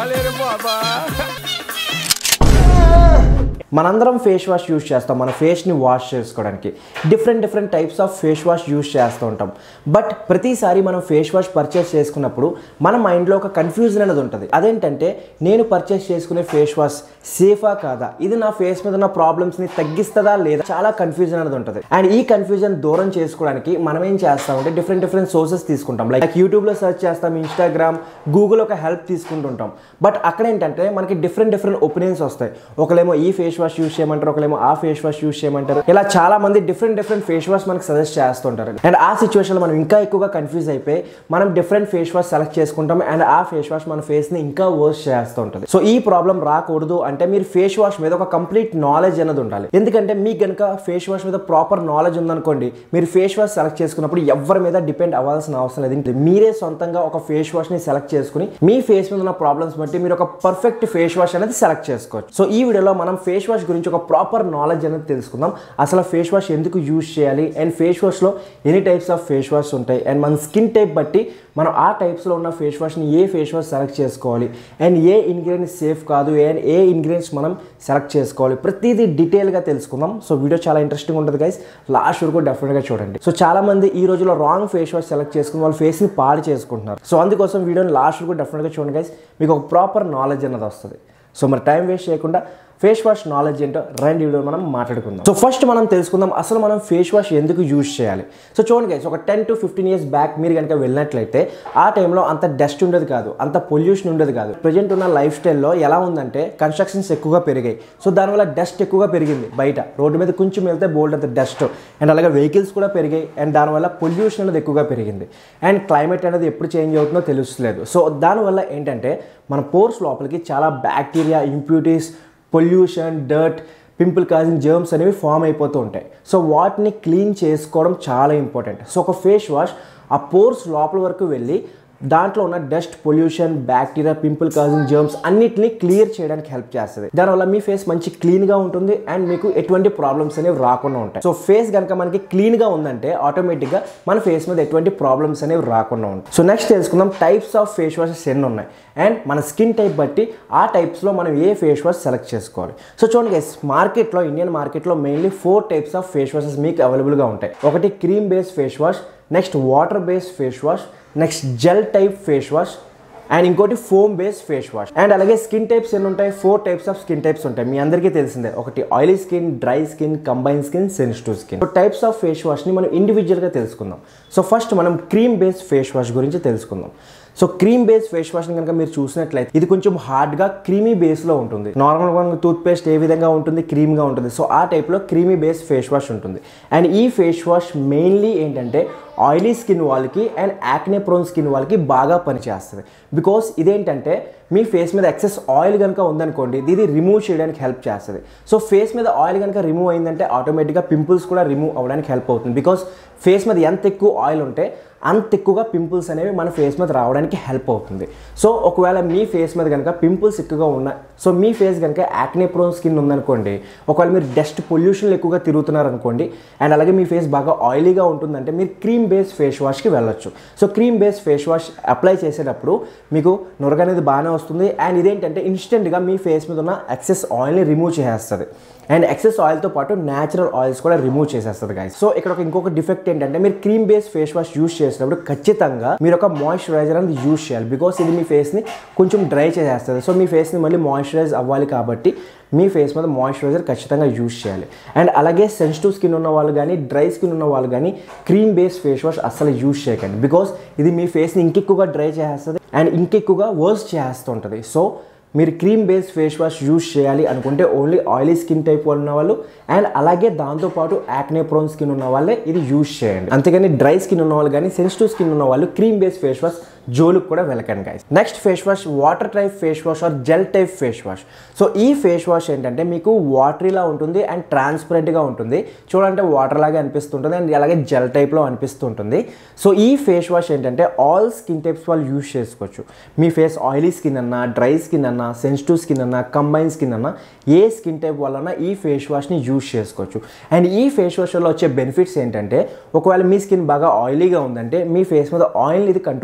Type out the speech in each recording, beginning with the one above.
దొరకలేరు బాబా మనందరం face wash use చేస్తాం మన ఫేస్ని వాష్ చేసుకోవడానికి different different types of face wash use చేస్తూ ఉంటాం బట్ ప్రతిసారి మనం ఫేస్ వాష్ పర్చేస్ చేసుకున్నప్పుడు మన మైండ్లో ఒక కన్ఫ్యూజన్ అనేది ఉంటుంది అదేంటంటే నేను పర్చేస్ చేసుకునే ఫేస్ వాష్ సేఫా కాదా ఇది నా ఫేస్ మీద ఉన్న ప్రాబ్లమ్స్ని తగ్గిస్తుందా లేదా చాలా కన్ఫ్యూజన్ అనేది ఉంటుంది అండ్ ఈ కన్ఫ్యూజన్ దూరం చేసుకోవడానికి మనం ఏం చేస్తామంటే డిఫరెంట్ డిఫరెంట్ సోర్సెస్ తీసుకుంటాం లైక్ యూట్యూబ్లో సెర్చ్ చేస్తాం ఇన్స్టాగ్రామ్ గూగుల్ ఒక హెల్ప్ తీసుకుంటుంటాం బట్ అక్కడ ఏంటంటే మనకి డిఫరెంట్ డిఫరెంట్ ఒపీనియన్స్ వస్తాయి ఒకలేమో ఈ ఫేస్ వాష్ యూస్ చేయమంటారు ఒకలేమో ఆ ఫేస్ వాష్ యూస్ చేయమంటారు ఇలా చాలా మంది డిఫరెంట్ డిఫరెంట్ ఫేస్ వాష్ మనకి సజెస్ట్ చేస్తుంటారు అండ్ ఆ సిచ్యువేషన్ మనం ఇంకా ఎక్కువగా కన్ఫ్యూజ్ అయిపోయి మనం డిఫరెంట్ ఫేస్ వాష్ సెలెక్ట్ చేసుకుంటాం అండ్ ఆ ఫేస్ వాష్ మన ఫేస్ ని ఇంకా వర్స్ చేస్తూ ఉంటుంది సో ఈ ప్రాబ్లం రాకూడదు అంటే మీరు ఫేస్ వాష్ మీద ఒక కంప్లీట్ నాలెడ్జ్ అనేది ఉండాలి ఎందుకంటే మీకు కనుక ఫేస్ వాష్ మీద ప్రాపర్ నాలెడ్జ్ ఉందనుకోండి మీరు ఫేస్ వాష్ సెలెక్ట్ చేసుకున్నప్పుడు ఎవరి మీద డిపెండ్ అవ్వాల్సిన అవసరం లేదు మీరే సొంతంగా ఒక ఫేస్ వాష్ ని సెలెక్ట్ చేసుకుని మీ ఫేస్ మీద ఉన్న ప్రాబ్లమ్స్ బట్టి మీరు ఒక పర్ఫెక్ట్ ఫేస్ వాష్ అనేది సెలెక్ట్ చేసుకోవచ్చు సో ఈ వీడియోలో మనం ఫేస్ వాష్ గురించి ఒక ప్రాపర్ నాలెడ్జ్ అనేది తెలుసుకుందాం అసలు ఫేస్ వాష్ ఎందుకు యూజ్ చేయాలి అండ్ ఫేస్ వాష్లో ఎన్ని టైప్స్ ఆఫ్ ఫేస్ వాష్ ఉంటాయి అండ్ మన స్కిన్ టైప్ బట్టి మనం ఆ టైప్స్లో ఉన్న ఫేస్ వాష్ని ఏ ఫేస్ వాష్ సెలెక్ట్ చేసుకోవాలి అండ్ ఏ ఇంగ్రీడియంట్స్ సేఫ్ కాదు అండ్ ఏ ఇంగ్రీడియంట్స్ మనం సెలెక్ట్ చేసుకోవాలి ప్రతిదీ డీటెయిల్గా తెలుసుకుందాం సో వీడియో చాలా ఇంట్రెస్టింగ్ ఉంటుంది గైస్ లాస్ట్ వరకు డెఫినెట్గా చూడండి సో చాలా మంది ఈ రోజులో రాంగ్ ఫేస్ వాష్ సెలెక్ట్ చేసుకుని వాళ్ళ ఫేస్ని పాడు చేసుకుంటున్నారు సో అందుకోసం వీడియోని లాస్ట్ వరకు డెఫినెట్గా చూడండి గైస్ మీకు ఒక ప్రాపర్ నాలెడ్జ్ అనేది వస్తుంది సో మరి టైం వేస్ట్ చేయకుండా ఫేస్ వాష్ నాలెడ్జ్ ఏంటో రెండు వీడియో మనం మాట్లాడుకుందాం సో ఫస్ట్ మనం తెలుసుకుందాం అసలు మనం ఫేస్ వాష్ ఎందుకు యూజ్ చేయాలి సో చూడండి గైస్ ఒక ten to fifteen years back మీరు కనుక వెళ్ళినట్లయితే ఆ టైంలో అంత డస్ట్ ఉండేది కాదు అంత పొల్యూషన్ ఉండేది కాదు ప్రజెంట్ ఉన్న లైఫ్ స్టైల్లో ఎలా ఉందంటే కన్స్ట్రక్షన్స్ ఎక్కువగా పెరిగాయి సో దానివల్ల డస్ట్ ఎక్కువగా పెరిగింది బయట రోడ్డు మీద కొంచెం వెళ్తే బోల్డ్ అంత డస్ట్ అండ్ అలాగే వెహికల్స్ కూడా పెరిగాయి అండ్ దానివల్ల పొల్యూషన్ అనేది ఎక్కువగా పెరిగింది అండ్ క్లైమేట్ అనేది ఎప్పుడు చేంజ్ అవుతుందో తెలుస్తలేదు సో దానివల్ల ఏంటంటే మన పోర్స్ లోపలికి చాలా bacteria impurities pollution dirt pimple causing germs అనేవి ఫామ్ అయిపోతూ ఉంటాయి సో వాటిని క్లీన్ చేసుకోవడం చాలా ఇంపార్టెంట్ సో ఒక ఫేస్ వాష్ ఆ పోర్స్ లోపల వరకు వెళ్ళి దాంట్లో ఉన్న dust pollution bacteria pimple causing germs అన్నిటిని క్లియర్ చేయడానికి హెల్ప్ చేస్తుంది దానివల్ల మీ ఫేస్ మంచి క్లీన్గా ఉంటుంది అండ్ మీకు ఎటువంటి ప్రాబ్లమ్స్ అనేవి రాకుండా ఉంటాయి సో ఫేస్ కనుక మనకి క్లీన్గా ఉందంటే ఆటోమేటిక్గా మన ఫేస్ మీద ఎటువంటి ప్రాబ్లమ్స్ అనేవి రాకుండా ఉంటాయి సో నెక్స్ట్ తెలుసుకుందాం టైప్స్ ఆఫ్ ఫేస్ వాషెస్ ఎన్ని ఉన్నాయి అండ్ మన స్కిన్ టైప్ బట్టి ఆ టైప్స్లో మనం ఏ ఫేస్ వాష్ సెలెక్ట్ చేసుకోవాలి సో చూడండి గైస్ మార్కెట్లో ఇండియన్ మార్కెట్లో mainly four types of face washes మీకు అవైలబుల్గా ఉంటాయి ఒకటి cream base face wash next water base face wash next gel type face wash and ఇంకోటి foam base face wash and అలాగే స్కిన్ టైప్స్ ఎన్ని ఉంటాయి four types of skin types ఉంటాయి మీ అందరికీ తెలిసిందే ఒకటి oily skin dry skin combine skin sensitive skin types of face వాష్ని మనం ఇండివిజువల్గా తెలుసుకుందాం సో ఫస్ట్ మనం క్రీమ్ బేస్ ఫేస్ వాష్ గురించి తెలుసుకుందాం సో క్రీమ్ బేస్ ఫేస్ వాష్ని కనుక మీరు చూసినట్లయితే ఇది కొంచెం హార్డ్గా క్రీమీ బేస్లో ఉంటుంది నార్మల్గా టూత్ పేస్ట్ ఏ విధంగా ఉంటుంది క్రీమ్గా ఉంటుంది సో ఆ టైప్లో క్రీమీ బేస్ ఫేస్ వాష్ ఉంటుంది అండ్ ఈ ఫేస్ వాష్ మెయిన్లీ ఏంటంటే ఆయిలీ స్కిన్ వాళ్ళకి అండ్ యాక్నే ప్రోన్ స్కిన్ వాళ్ళకి బాగా పనిచేస్తుంది బికాస్ ఇదేంటంటే మీ ఫేస్ మీద ఎక్సెస్ ఆయిల్ కనుక ఉందనుకోండి ఇది రిమూవ్ చేయడానికి హెల్ప్ చేస్తుంది సో ఫేస్ మీద ఆయిల్ కనుక రిమూవ్ అయిందంటే ఆటోమేటిక్గా పింపుల్స్ కూడా రిమూవ్ అవ్వడానికి హెల్ప్ అవుతుంది బికాస్ ఫేస్ మీద ఎంత ఎక్కువ ఆయిల్ ఉంటే అంత ఎక్కువగా పింపుల్స్ అనేవి మన ఫేస్ మీద రావడానికి హెల్ప్ అవుతుంది సో ఒకవేళ మీ ఫేస్ మీద కనుక పింపుల్స్ ఎక్కువగా ఉన్నాయి సో మీ ఫేస్ కనుక యాక్నే ప్రోన్ స్కిన్ ఉందనుకోండి ఒకవేళ మీరు డస్ట్ పొల్యూషన్లు ఎక్కువగా తిరుగుతున్నారు అనుకోండి అండ్ అలాగే మీ ఫేస్ బాగా ఆయిలీగా ఉంటుందంటే మీరు క్రీమ్ బేస్ ఫేస్ వాష్కి వెళ్ళొచ్చు so cream base face wash apply చేసేటప్పుడు మీకు నురగ అనేది బాగానే వస్తుంది అండ్ ఇదేంటంటే ఇన్స్టెంట్గా మీ ఫేస్ మీద ఉన్న ఎక్సెస్ ఆయిల్ని రిమూవ్ చేసేస్తుంది అండ్ ఎక్సెస్ ఆయిల్తో పాటు న్యాచురల్ ఆయిల్స్ కూడా రిమూవ్ చేసేస్తుంది గాయస్ సో ఇక్కడ ఒక ఇంకొక డిఫెక్ట్ ఏంటంటే మీరు cream base face wash use చేసినప్పుడు ఖచ్చితంగా మీరు ఒక మాయిశ్చరైజర్ అనేది యూస్ చేయాలి బికాస్ ఇది మీ ఫేస్ని కొంచెం డ్రై చేసేస్తుంది సో మీ ఫేస్ని మళ్ళీ మాయిశ్చరైజ్ అవ్వాలి కాబట్టి మీ ఫేస్ మీద మాయిశ్చరైజర్ ఖచ్చితంగా యూస్ చేయాలి అండ్ అలాగే సెన్సిటివ్ స్కిన్ ఉన్న వాళ్ళు కానీ డ్రై స్కిన్ ఉన్న వాళ్ళు కానీ క్రీమ్ బేస్ ఫేస్ వాష్ అస్సలు యూస్ చేయకండి బికాస్ ఇది మీ ఫేస్ని ఇంకెక్కువగా డ్రై చేస్తుంది అండ్ ఇంకెక్కువగా వర్స్ చేస్తుంటుంది సో మీరు cream base face wash use చేయాలి అనుకుంటే ఓన్లీ ఆయిలీ స్కిన్ టైప్ వాళ్ళు ఉన్న వాళ్ళు అండ్ అలాగే దాంతోపాటు యాక్నే ప్రోన్ స్కిన్ ఉన్న వాళ్ళే ఇది యూస్ చేయండి అంతేగాని డ్రై స్కిన్ ఉన్న వాళ్ళు కానీ సెన్సిటివ్ స్కిన్ ఉన్న వాళ్ళు క్రీమ్ బేస్ ఫేస్ వాష్ జోలుకు కూడా వెళ్ళకండి guys next face wash water type face wash or gel type face wash so ఈ ఫేస్ వాష్ ఏంటంటే మీకు వాటరీలా ఉంటుంది అండ్ ట్రాన్స్పరెంట్గా ఉంటుంది చూడంటే వాటర్ లాగే అనిపిస్తుంటుంది అండ్ అలాగే జెల్ టైప్లో అనిపిస్తుంటుంది సో ఈ ఫేస్ వాష్ ఏంటంటే ఆల్ స్కిన్ టైప్స్ వాళ్ళు యూస్ చేసుకోవచ్చు మీ ఫేస్ ఆయిలీ స్కిన్ అన్నా డ్రై స్కిన్ అన్నా సెన్సిటివ్ స్కిన్ అన్నా కంబైన్ స్కిన్ అన్నా ఏ స్కిన్ టైప్ వలన ఈ ఫేస్ వాష్ని యూస్ చేసుకోవచ్చు అండ్ ఈ ఫేస్ వాష్ వల్ల వచ్చే బెనిఫిట్స్ ఏంటంటే ఒకవేళ మీ స్కిన్ బాగా ఆయిలీగా ఉందంటే మీ ఫేస్ మీద ఆయిల్ ఇది కంట్రోల్ చేయడానికి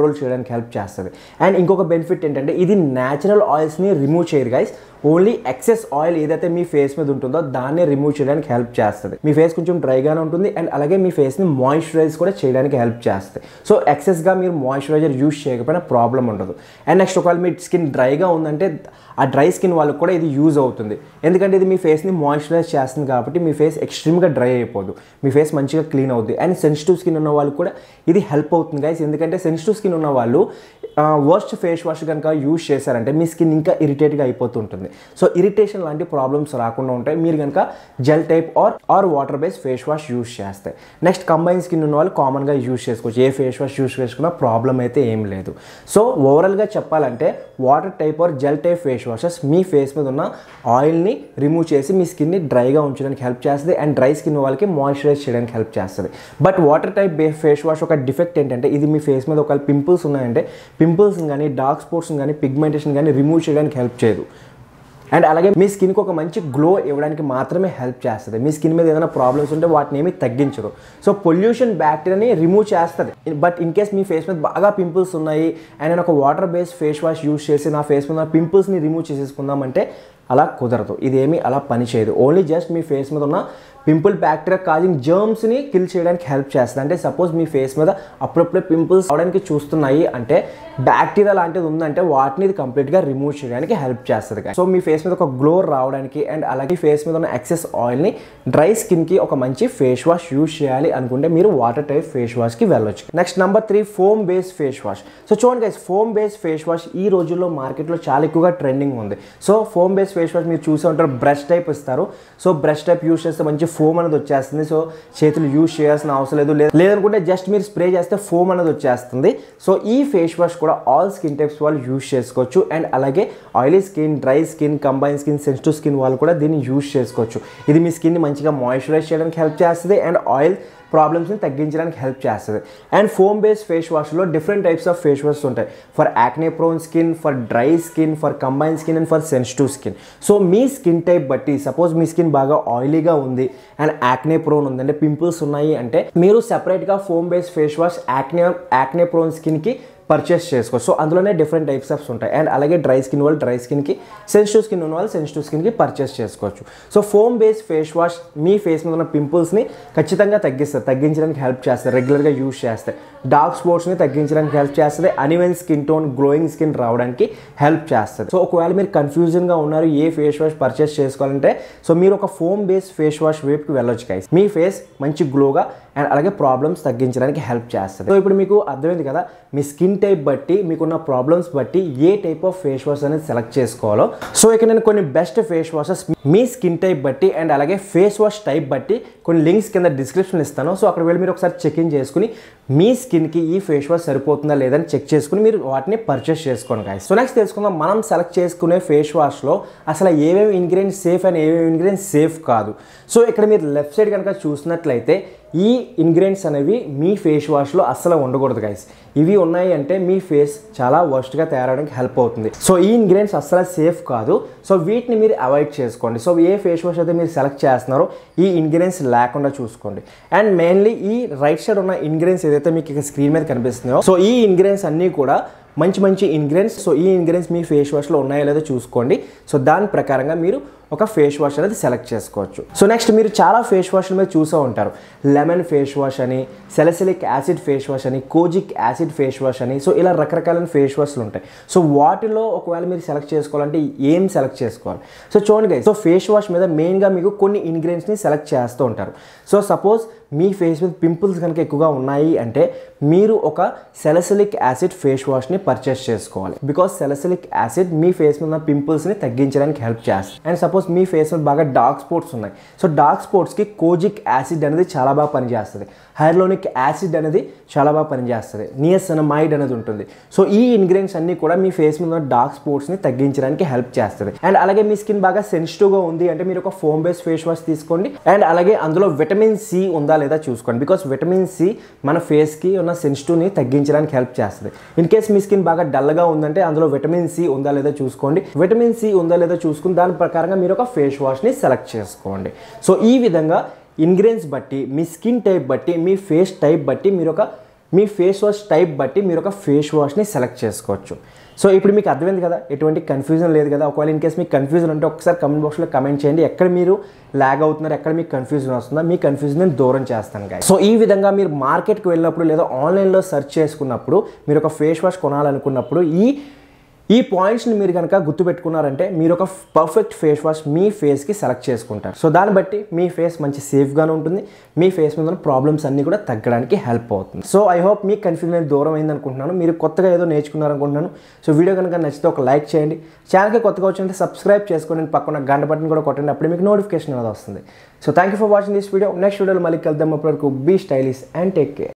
చేయడానికి హెల్ప్ చేస్తుంది అండ్ ఇంకొక బెనిఫిట్ ఏంటంటే ఇది న్యాచురల్ ఆయిల్స్ని రిమూవ్ చేయదు గైస్ ఓన్లీ ఎక్సెస్ ఆయిల్ ఏదైతే మీ ఫేస్ మీద ఉంటుందో దాన్ని రిమూవ్ చేయడానికి హెల్ప్ చేస్తుంది మీ ఫేస్ కొంచెం డ్రైగానే ఉంటుంది అండ్ అలాగే మీ ఫేస్ని మాయిశ్చరైజ్ కూడా చేయడానికి హెల్ప్ చేస్తుంది సో ఎక్సెస్గా మీరు మాయిశ్చరైజర్ యూస్ చేయకపోయినా ప్రాబ్లం ఉండదు అండ్ నెక్స్ట్ ఒకవేళ మీ స్కిన్ డ్రైగా ఉందంటే ఆ డ్రై స్కిన్ వాళ్ళకి కూడా ఇది యూజ్ అవుతుంది ఎందుకంటే ఇది మీ ఫేస్ని మాయిశ్చరైజ్ చేస్తుంది కాబట్టి మీ ఫేస్ ఎక్స్ట్రీమ్గా డ్రై అయిపోదు మీ ఫేస్ మంచిగా క్లీన్ అవుద్ది అండ్ సెన్సిటివ్ స్కిన్ ఉన్న వాళ్ళకి కూడా ఇది హెల్ప్ అవుతుంది గైస్ ఎందుకంటే సెన్సిటివ్ స్కిన్ ఉన్న వాళ్ళు వర్స్ట్ ఫేస్ వాష్ కనుక యూజ్ చేశారంటే మీ స్కిన్ ఇంకా ఇరిటేట్గా అయిపోతుంటుంది సో ఇరిటేషన్ లాంటి ప్రాబ్లమ్స్ రాకుండా ఉంటాయి మీరు కనుక gel type or or water base face wash use చేస్తే నెక్స్ట్ కంబైన్ స్కిన్ ఉన్న వాళ్ళు కామన్గా యూజ్ చేసుకోవచ్చు ఏ ఫేస్ వాష్ యూజ్ చేసుకున్నా ప్రాబ్లం అయితే ఏం లేదు సో ఓవరాల్గా చెప్పాలంటే water type or gel type face washes మీ ఫేస్ మీద ఉన్న ఆయిల్ని రిమూవ్ చేసి మీ స్కిన్ని డ్రైగా ఉంచడానికి హెల్ప్ చేస్తుంది అండ్ డ్రై స్కిన్ వాళ్ళకి మాయిశ్చరైజ్ చేయడానికి హెల్ప్ చేస్తుంది but water type base face wash ఒక డిఫెక్ట్ ఏంటంటే ఇది మీ ఫేస్ మీద ఒకవేళ పింపుల్స్ ఉన్నాయంటే పింపుల్స్ కానీ డార్క్ స్పాట్స్ కానీ పిగ్మెంటేషన్ కానీ రిమూవ్ చేయడానికి హెల్ప్ చేయదు అండ్ అలాగే మీ స్కిన్కి ఒక మంచి గ్లో ఇవ్వడానికి మాత్రమే హెల్ప్ చేస్తుంది మీ స్కిన్ మీద ఏదైనా ప్రాబ్లమ్స్ ఉంటే వాటిని ఏమి తగ్గించరు సో పొల్యూషన్ బ్యాక్టీరియాని రిమూవ్ చేస్తుంది బట్ ఇన్ కేస్ మీ ఫేస్ మీద బాగా పింపుల్స్ ఉన్నాయి అండ్ నేను ఒక water based face wash use చేసి నా ఫేస్ మీద పింపుల్స్ని రిమూవ్ చేసేసుకుందామంటే అలా కుదరదు ఇదేమీ అలా పని చేయదు ఓన్లీ జస్ట్ మీ ఫేస్ మీద ఉన్న పింపుల్ బ్యాక్టీరియా కాజింగ్ జర్మ్స్ని కిల్ చేయడానికి హెల్ప్ చేస్తుంది అంటే సపోజ్ మీ ఫేస్ మీద అప్పుడప్పుడే పింపుల్స్ అవడానికి చూస్తున్నాయి అంటే బ్యాక్టీరియా లాంటిది ఉందంటే వాటిని ఇది కంప్లీట్గా రిమూవ్ చేయడానికి హెల్ప్ చేస్తుంది సో మీ ఫేస్ మీద ఒక గ్లో రావడానికి అండ్ అలాగే ఫేస్ మీద ఉన్న ఎక్సెస్ ఆయిల్ని డ్రై స్కిన్కి ఒక మంచి ఫేస్ వాష్ యూజ్ చేయాలి అనుకుంటే మీరు వాటర్ టైప్ ఫేస్ వాష్కి వెళ్ళొచ్చు next number three foam base face wash so చూడండి guys foam base face wash ఈ రోజుల్లో మార్కెట్లో చాలా ఎక్కువగా ట్రెండింగ్ ఉంది so foam base face wash మీరు చూసే ఉంటారు బ్రష్ టైప్ ఇస్తారు సో బ్రష్ టైప్ యూస్ చేస్తే మంచి ఫోమ్ అనేది వచ్చేస్తుంది సో చేతులు యూస్ చేయాల్సిన అవసరం లేదు లేదు- లేదనుకుంటే జస్ట్ మీరు స్ప్రే చేస్తే ఫోమ్ అనేది వచ్చేస్తుంది సో ఈ ఫేస్ వాష్ కూడా ఆల్ స్కిన్ టైప్స్ వాళ్ళు యూస్ చేసుకోవచ్చు అండ్ అలాగే oily skin dry skin combine skin sensitive skin వాళ్ళు కూడా దీన్ని యూస్ చేసుకోవచ్చు ఇది మీ స్కిన్ని మంచిగా మాయిశ్చరైజ్ చేయడానికి హెల్ప్ చేస్తుంది అండ్ ఆయిల్ ప్రాబ్లమ్స్ని తగ్గించడానికి హెల్ప్ చేస్తుంది అండ్ ఫోమ్ బేస్డ్ ఫేస్ వాష్లో different types of face wash ఉంటాయి for acne prone skin for dry skin for combine skin and for sensitive skin so మీ స్కిన్ టైప్ బట్టి suppose మీ skin బాగా ఆయిలీగా ఉంది అండ్ యాక్నే ప్రోన్ ఉంది అంటే పింపుల్స్ ఉన్నాయి అంటే మీరు సెపరేట్గా foam based face wash acne acne prone స్కిన్కి పర్చేస్ చేసుకోవచ్చు సో అందులోనే డిఫరెంట్ టైప్స్ ఆఫ్స్ ఉంటాయి అండ్ అలాగే డ్రై స్కిన్ వాళ్ళు డ్రై స్కిన్కి సెన్సిటివ్ స్కిన్ ఉన్న వాళ్ళు సెన్సిటివ్ స్కిన్కి పర్చేస్ చేసుకోవచ్చు so foam base face wash మీ ఫేస్ మీద ఉన్న పింపుల్స్ని ఖచ్చితంగా తగ్గిస్తుంది తగ్గించడానికి హెల్ప్ చేస్తుంది రెగ్యులర్గా యూస్ చేస్తాయి డార్క్ స్పాట్స్ని తగ్గించడానికి హెల్ప్ చేస్తుంది an uneven skin tone glowing skin రావడానికి హెల్ప్ చేస్తుంది సో ఒకవేళ మీరు కన్ఫ్యూజన్గా ఉన్నారు ఏ ఫేస్ వాష్ పర్చేస్ చేసుకోవాలంటే సో మీరు ఒక ఫోమ్ బేస్ ఫేస్ వాష్ వైపుకి వెళ్ళొచ్చు గైస్ మీ ఫేస్ మంచి గ్లోగా అండ్ అలాగే ప్రాబ్లమ్స్ తగ్గించడానికి హెల్ప్ చేస్తుంది సో ఇప్పుడు మీకు అర్థమైంది కదా మీ స్కిన్ టైప్ బట్టి మీకున్న ప్రాబ్లమ్స్ బట్టి ఏ టైప్ ఆఫ్ ఫేస్ వాష్ అనేది సెలెక్ట్ చేసుకోవాలో సో ఇక నేను కొన్ని బెస్ట్ ఫేస్ వాషెస్ మీ స్కిన్ టైప్ బట్టి అండ్ అలాగే ఫేస్ వాష్ టైప్ బట్టి కొన్ని లింక్స్ కింద డిస్క్రిప్షన్ ఇస్తాను సో అక్కడ వెళ్ళి మీరు ఒకసారి చెక్ ఇన్ చేసుకుని మీ స్కిన్కి ఈ ఫేస్ వాష్ సరిపోతుందా లేదని చెక్ చేసుకుని మీరు వాటిని పర్చేస్ చేసుకోండి గాయస్ సో నెక్స్ట్ తెలుసుకుందాం మనం సెలెక్ట్ చేసుకునే ఫేస్ వాష్లో అసలు ఏమేమి ఇంగ్రీడియంట్స్ సేఫ్ అండ్ ఏమేమి ఇంగ్రీడియంట్స్ సేఫ్ కాదు సో ఇక్కడ మీరు లెఫ్ట్ సైడ్ కనుక చూసినట్లయితే ఈ ఇంగ్రీడియంట్స్ అనేవి మీ ఫేస్ వాష్లో అస్సలు ఉండకూడదు గైస్ ఇవి ఉన్నాయి అంటే మీ ఫేస్ చాలా వర్స్ట్గా తయారవడానికి హెల్ప్ అవుతుంది సో ఈ ఇంగ్రీడియంట్స్ అస్సలు సేఫ్ కాదు సో వీటిని మీరు అవాయిడ్ చేసుకోండి సో ఏ ఫేస్ వాష్ అయితే మీరు సెలెక్ట్ చేస్తున్నారో ఈ ఇంగ్రీడియంట్స్ లేకుండా చూసుకోండి అండ్ మెయిన్లీ ఈ రైట్ సైడ్ ఉన్న ఇంగ్రీడియంట్స్ ఏదైతే మీకు ఇక స్క్రీన్ మీద కనిపిస్తున్నాయో సో ఈ ఇంగ్రీడియంట్స్ అన్నీ కూడా మంచి మంచి ఇంగ్రీడియంట్స్ సో ఈ ఇంగ్రీడియంట్స్ మీ ఫేస్ వాష్లో ఉన్నాయో లేదో చూసుకోండి సో దాని ప్రకారంగా మీరు ఒక ఫేస్ వాష్ అనేది సెలెక్ట్ చేసుకోవచ్చు సో నెక్స్ట్ మీరు చాలా ఫేస్ వాష్ల మీద చూసే ఉంటారు లెమన్ ఫేస్ వాష్ అని సెలసిలిక్ యాసిడ్ ఫేస్ వాష్ అని కోజిక్ యాసిడ్ ఫేస్ వాష్ అని సో ఇలా రకరకాలైన ఫేస్ వాష్లు ఉంటాయి సో వాటిలో ఒకవేళ మీరు సెలెక్ట్ చేసుకోవాలంటే ఏం సెలెక్ట్ చేసుకోవాలి సో చూడండి guys, సో ఫేస్ వాష్ మీద మెయిన్గా మీకు కొన్ని ఇంగ్రీడియంట్స్ని సెలెక్ట్ చేస్తూ ఉంటారు సో సపోజ్ మీ ఫేస్ మీద పింపుల్స్ కనుక ఎక్కువగా ఉన్నాయి అంటే మీరు ఒక సెలసిలిక్ యాసిడ్ ఫేస్ వాష్ని పర్చేస్ చేసుకోవాలి బికాస్ సెలసిలిక్ యాసిడ్ మీ ఫేస్ మీద ఉన్న పింపుల్స్ని తగ్గించడానికి హెల్ప్ చేస్తుంది అండ్ సపోజ్ మీ ఫేస్ మీద బాగా డార్క్ స్పాట్స్ ఉన్నాయి సో డార్క్ స్పాట్స్కి కోజిక్ యాసిడ్ అనేది చాలా బాగా పనిచేస్తుంది హైర్లోనిక్ యాసిడ్ అనేది చాలా బాగా పనిచేస్తుంది నియసనమైడ్ అనేది ఉంటుంది సో ఈ ఇంగ్రీడియంట్స్ అన్ని కూడా మీ ఫేస్ మీద ఉన్న డార్క్ స్పాట్స్ని తగ్గించడానికి హెల్ప్ చేస్తుంది అండ్ అలాగే మీ స్కిన్ బాగా సెన్సిటివ్గా ఉంది అంటే మీరు ఒక ఫోమ్ బేస్ ఫేస్ వాష్ తీసుకోండి అండ్ అలాగే అందులో విటమిన్ సి ఉందా లేదా చూసుకోండి బికాస్ విటమిన్ సి మన ఫేస్కి ఉన్న సెన్సిటివ్ని తగ్గించడానికి హెల్ప్ చేస్తుంది ఇన్ కేస్ మీ స్కిన్ బాగా డల్గా ఉందంటే అందులో విటమిన్ సి ఉందా లేదా చూసుకోండి విటమిన్ సి ఉందా లేదా చూసుకుని దాని ప్రకారంగా మీరు ఒక ఫేస్ వాష్ని సెలెక్ట్ చేసుకోండి సో ఈ విధంగా ఇంగ్రీడియంట్స్ బట్టి మీ స్కిన్ టైప్ బట్టి మీ ఫేస్ టైప్ బట్టి మీరు ఒక మీ ఫేస్ వాష్ టైప్ బట్టి మీరు ఒక ఫేస్ వాష్ని సెలెక్ట్ చేసుకోవచ్చు సో ఇప్పుడు మీకు అర్థమైంది కదా ఎటువంటి కన్ఫ్యూజన్ లేదు కదా ఒకవేళ ఇన్ కేస్ మీకు కన్ఫ్యూజన్ ఉంటే ఒకసారి కమెంట్ బాక్స్లో కమెంట్ చేయండి ఎక్కడ మీరు లాగ్ అవుతున్నారు ఎక్కడ మీకు కన్ఫ్యూజన్ వస్తుందో మీ కన్ఫ్యూజన్ నేను దూరం చేస్తాను guys. సో ఈ విధంగా మీరు మార్కెట్కి వెళ్ళినప్పుడు లేదా ఆన్లైన్లో సెర్చ్ చేసుకున్నప్పుడు మీరు ఒక ఫేస్ వాష్ కొనాలనుకున్నప్పుడు ఈ ఈ పాయింట్స్ని మీరు కనుక గుర్తుపెట్టుకున్నారంటే మీరు ఒక పర్ఫెక్ట్ ఫేస్ వాష్ మీ ఫేస్కి సెలెక్ట్ చేసుకుంటారు సో దాన్ని బట్టి మీ ఫేస్ మంచి సేఫ్గానే ఉంటుంది మీ ఫేస్ మీద ఉన్న ప్రాబ్లమ్స్ అన్నీ కూడా తగ్గడానికి హెల్ప్ అవుతుంది సో ఐ హోప్ మీకు కన్ఫ్యూజన్ దూరం అయింది అనుకుంటున్నాను మీరు కొత్తగా ఏదో నేర్చుకున్నారు అనుకుంటున్నాను సో వీడియో కనుక నచ్చితే ఒక లైక్ చేయండి ఛానల్కి కొత్తగా వచ్చింటే సబ్స్క్రైబ్ చేసుకోండి పక్కన గంట బటన్ కూడా కొట్టండి అప్పుడు మీకు నోటిఫికేషన్ అనేది వస్తుంది so thank you for watching this video next వీడియోలో మళ్ళీ కలుద్దాం అప్పటివరకు be stylish and take care